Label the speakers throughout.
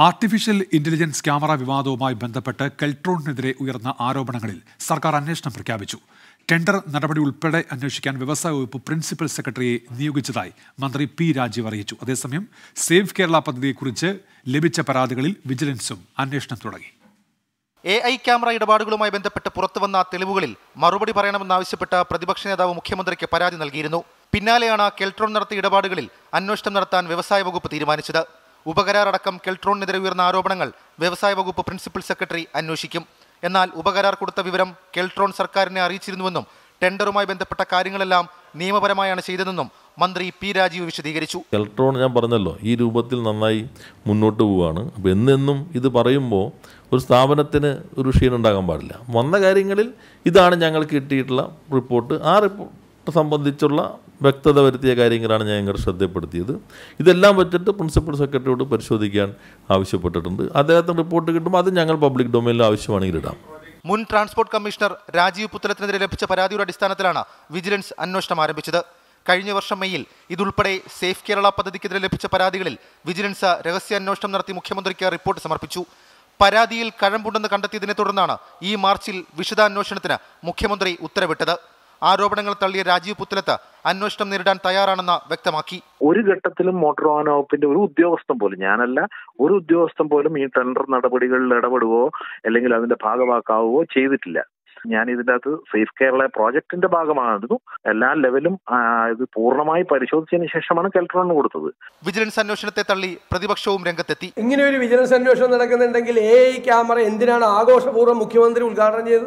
Speaker 1: artificial intelligence camera വിവാദവുമായി ബന്ധപ്പെട്ട് കെൽട്രോണിനെതിരെ ഉയർന്ന ആരോപണങ്ങളിൽ സർക്കാർ അന്വേഷണം പ്രഖ്യാപിച്ചു ടെൻഡർ നടപടി ഉൾപ്പെടെ അന്വേഷിക്കാൻ വ്യവസായ വകുപ്പ് പ്രിൻസിപ്പൽ സെക്രട്ടറിയെ നിയോഗിച്ചതായി മന്ത്രി പി രാജീവ് അറിയിച്ചു അതേസമയം സേവ് കേരള പദ്ധതിയെക്കുറിച്ച് ലഭിച്ച പരാതികളിൽ വിജിലൻസും അന്വേഷണം തുടങ്ങി
Speaker 2: എ ഐ ക്യാമറ ഇടപാടുകളുമായി ബന്ധപ്പെട്ട് പുറത്തുവന്ന തെളിവുകളിൽ മറുപടി പറയണമെന്നാവശ്യപ്പെട്ട് പ്രതിപക്ഷ നേതാവ് മുഖ്യമന്ത്രിക്ക് പരാതി നൽകിയിരുന്നു പിന്നാലെയാണ് കെൽട്രോൺ നടത്തിയ ഇടപാടുകളിൽ അന്വേഷണം നടത്താൻ വ്യവസായ വകുപ്പ് തീരുമാനിച്ചത് ഉപകരാർ അടക്കം കെൽട്രോണിനെതിരെ ഉയർന്ന ആരോപണങ്ങൾ വ്യവസായ വകുപ്പ് പ്രിൻസിപ്പൽ സെക്രട്ടറി അന്വേഷിക്കും എന്നാൽ ഉപകരാർ കൊടുത്ത വിവരം കെൽട്രോൺ സർക്കാരിനെ അറിയിച്ചിരുന്നുവെന്നും ടെൻഡറുമായി ബന്ധപ്പെട്ട കാര്യങ്ങളെല്ലാം നിയമപരമായാണ് ചെയ്തതെന്നും മന്ത്രി പി രാജീവ് വിശദീകരിച്ചു
Speaker 3: ഇലക്ട്രോൺ ഞാൻ പറഞ്ഞല്ലോ ഈ രൂപത്തിൽ നന്നായി മുന്നോട്ട് പോവുകയാണ് അപ്പോൾ എന്നെന്നും ഇത് പറയുമ്പോൾ ഒരു സ്ഥാപനത്തിന് ഒരു ക്ഷീണം ഉണ്ടാകാൻ പാടില്ല വന്ന കാര്യങ്ങളിൽ ഇതാണ് ഞങ്ങൾക്ക് കിട്ടിയിട്ടുള്ള റിപ്പോർട്ട് ആ റിപ്പോർട്ട് സംബന്ധിച്ചുള്ള വ്യക്തത വരുത്തിയ കാര്യങ്ങളാണ് ഞാൻ ഞങ്ങളുടെ ശ്രദ്ധപ്പെടുത്തിയത് ഇതെല്ലാം വെച്ചിട്ട് പ്രിൻസിപ്പൽ സെക്രട്ടറിയോട് പരിശോധിക്കാൻ ആവശ്യപ്പെട്ടിട്ടുണ്ട് അദ്ദേഹത്തിന് റിപ്പോർട്ട് കിട്ടുമ്പോൾ അത് ഞങ്ങൾ പബ്ലിക് ഡൊമൈനിൽ ആവശ്യമാണെങ്കിൽ ഇടാം
Speaker 2: മുൻ ട്രാൻസ്പോർട്ട് കമ്മീഷണർ രാജീവ് പുത്തലത്തിനെതിരെ ലഭിച്ച പരാതിയുടെ അടിസ്ഥാനത്തിലാണ് വിജിലൻസ് അന്വേഷണം ആരംഭിച്ചത് കഴിഞ്ഞ വർഷം മെയ്യിൽ ഇതുൾപ്പെടെ സേഫ് കേരള പദ്ധതിക്കെതിരെ ലഭിച്ച പരാതികളിൽ വിജിലൻസ് രഹസ്യാന്വേഷണം നടത്തി മുഖ്യമന്ത്രിക്ക് റിപ്പോർട്ട് സമർപ്പിച്ചു പരാതിയിൽ കഴമ്പുണ്ടെന്ന് കണ്ടെത്തിയതിനെ തുടർന്നാണ് ഈ മാർച്ചിൽ വിശദാന്വേഷണത്തിന് മുഖ്യമന്ത്രി ഉത്തരവിട്ടത് ആരോപണങ്ങൾ തള്ളിയ രാജീവ് പുത്തലത്ത് അന്വേഷണം നേരിടാൻ തയ്യാറാണെന്ന് വ്യക്തമാക്കി
Speaker 4: ഒരു ഘട്ടത്തിലും മോട്ടോർ വാഹന വകുപ്പിന്റെ ഒരു ഉദ്യോഗസ്ഥൻ പോലും ഞാനല്ല ഒരു ഉദ്യോഗസ്ഥൻ പോലും ഈ ടെൻഡർ നടപടികളിൽ ഇടപെടുകയോ അല്ലെങ്കിൽ അതിന്റെ ഭാഗമാക്കാവുകയോ ചെയ്തിട്ടില്ല ഞാൻ ഇതിന്റെ അകത്ത് സേഫ് കേരള പ്രോജക്ടിന്റെ ഭാഗമായിരുന്നു എല്ലാ ലെവലും ആ, ഇത് പൂർണ്ണമായി പരിശോധിച്ചതിന് ശേഷമാണ് കെൽട്രോണിന് കൊടുത്തത്
Speaker 2: വിജിലൻസ് അന്വേഷണത്തെ തള്ളി പ്രതിപക്ഷവും രംഗത്തെത്തി
Speaker 5: ഇങ്ങനെ ഒരു വിജിലൻസ് അന്വേഷണം നടക്കുന്നുണ്ടെങ്കിൽ എ ഐ ക്യാമറ എന്തിനാണ് ആഘോഷപൂർവ്വം മുഖ്യമന്ത്രി ഉദ്ഘാടനം ചെയ്തത്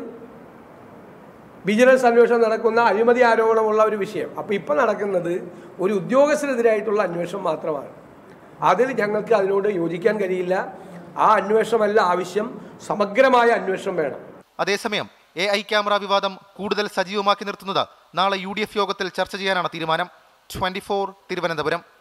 Speaker 5: വിജിലൻസ് അന്വേഷണം നടക്കുന്ന അഴിമതി ആരോപണമുള്ള ഒരു വിഷയം അപ്പോൾ ഇപ്പം നടക്കുന്നത് ഒരു ഉദ്യോഗസ്ഥനെതിരായിട്ടുള്ള അന്വേഷണം മാത്രമാണ് അതിൽ ഞങ്ങൾക്ക് അതിനോട് യോജിക്കാൻ കഴിയില്ല ആ അന്വേഷണമല്ല ആവശ്യം സമഗ്രമായ അന്വേഷണം വേണം
Speaker 2: അതേസമയം എ ഐ ക്യാമറ വിവാദം കൂടുതൽ സജീവമാക്കി നിർത്തുന്നത് നാളെ യു യോഗത്തിൽ ചർച്ച ചെയ്യാനാണ് തീരുമാനം ട്വന്റി തിരുവനന്തപുരം